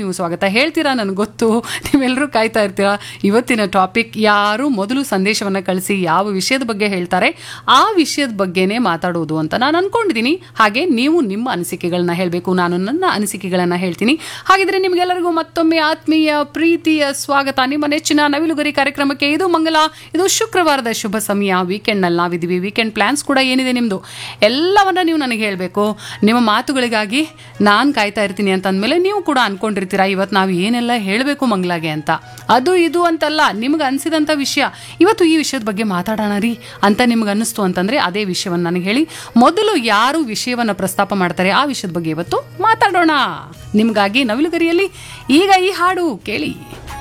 ನೀವು ಸ್ವಾಗತ ಹೇಳ್ತೀರಾ ನನಗೆ ಗೊತ್ತು ನೀವೆಲ್ಲರೂ ಕಾಯ್ತಾ ಇರ್ತೀರಾ ಇವತ್ತಿನ ಟಾಪಿಕ್ ಯಾರು ಮೊದಲು ಸಂದೇಶವನ್ನು ಕಳಿಸಿ ಯಾವ ವಿಷಯದ ಬಗ್ಗೆ ಹೇಳ್ತಾರೆ ಆ ವಿಷಯದ ಬಗ್ಗೆನೇ ಮಾತಾಡೋದು ಅಂತ ನಾನು ಅನ್ಕೊಂಡಿದ್ದೀನಿ ಹಾಗೆ ನೀವು ನಿಮ್ಮ ಅನಿಸಿಕೆಗಳನ್ನ ಹೇಳಬೇಕು ನಾನು ನನ್ನ ಅನಿಸಿಕೆಗಳನ್ನು ಹೇಳ್ತೀನಿ ಹಾಗಿದ್ರೆ ನಿಮಗೆಲ್ಲರಿಗೂ ಮತ್ತೊಮ್ಮೆ ಆತ್ಮೀಯ ಪ್ರೀತಿಯ ಸ್ವಾಗತ ನಿಮ್ಮ ನೆಚ್ಚಿನ ನವಿಲುಗರಿ ಕಾರ್ಯಕ್ರಮಕ್ಕೆ ಇದು ಮಂಗಲ ಇದು ಶುಕ್ರವಾರದ ಶುಭ ಸಮಯ ವೀಕೆಂಡ್ನಲ್ಲಿ ನಾವಿದ್ದೀವಿ ವೀಕೆಂಡ್ ಪ್ಲಾನ್ಸ್ ಕೂಡ ಏನಿದೆ ನಿಮ್ಮದು ಎಲ್ಲವನ್ನ ನೀವು ನನಗೆ ಹೇಳಬೇಕು ನಿಮ್ಮ ಮಾತುಗಳಿಗಾಗಿ ನಾನು ಕಾಯ್ತಾ ಇರ್ತೀನಿ ಅಂತ ಅಂದಮೇಲೆ ನೀವು ಕೂಡ ಅನ್ಕೊಂಡಿರ್ತೀರಾ ಇವತ್ತು ನಾವು ಏನೆಲ್ಲ ಹೇಳಬೇಕು ಮಂಗ್ಲಾಗೆ ಅಂತ ಅದು ಇದು ಅಂತಲ್ಲ ನಿಮ್ಗೆ ಅನಿಸಿದಂಥ ವಿಷಯ ಇವತ್ತು ಈ ವಿಷಯದ ಬಗ್ಗೆ ಮಾತಾಡೋಣ ರೀ ಅಂತ ನಿಮ್ಗೆ ಅನ್ನಿಸ್ತು ಅಂತಂದ್ರೆ ಅದೇ ವಿಷಯವನ್ನು ನನಗೆ ಹೇಳಿ ಮೊದಲು ಯಾರು ವಿಷಯವನ್ನು ಪ್ರಸ್ತಾಪ ಮಾಡ್ತಾರೆ ಆ ವಿಷಯದ ಬಗ್ಗೆ ಇವತ್ತು ಮಾತಾಡೋಣ ನಿಮಗಾಗಿ ನವಿಲುಗರಿಯಲ್ಲಿ ಈಗ ಈ ಹಾಡು ಕೇಳಿ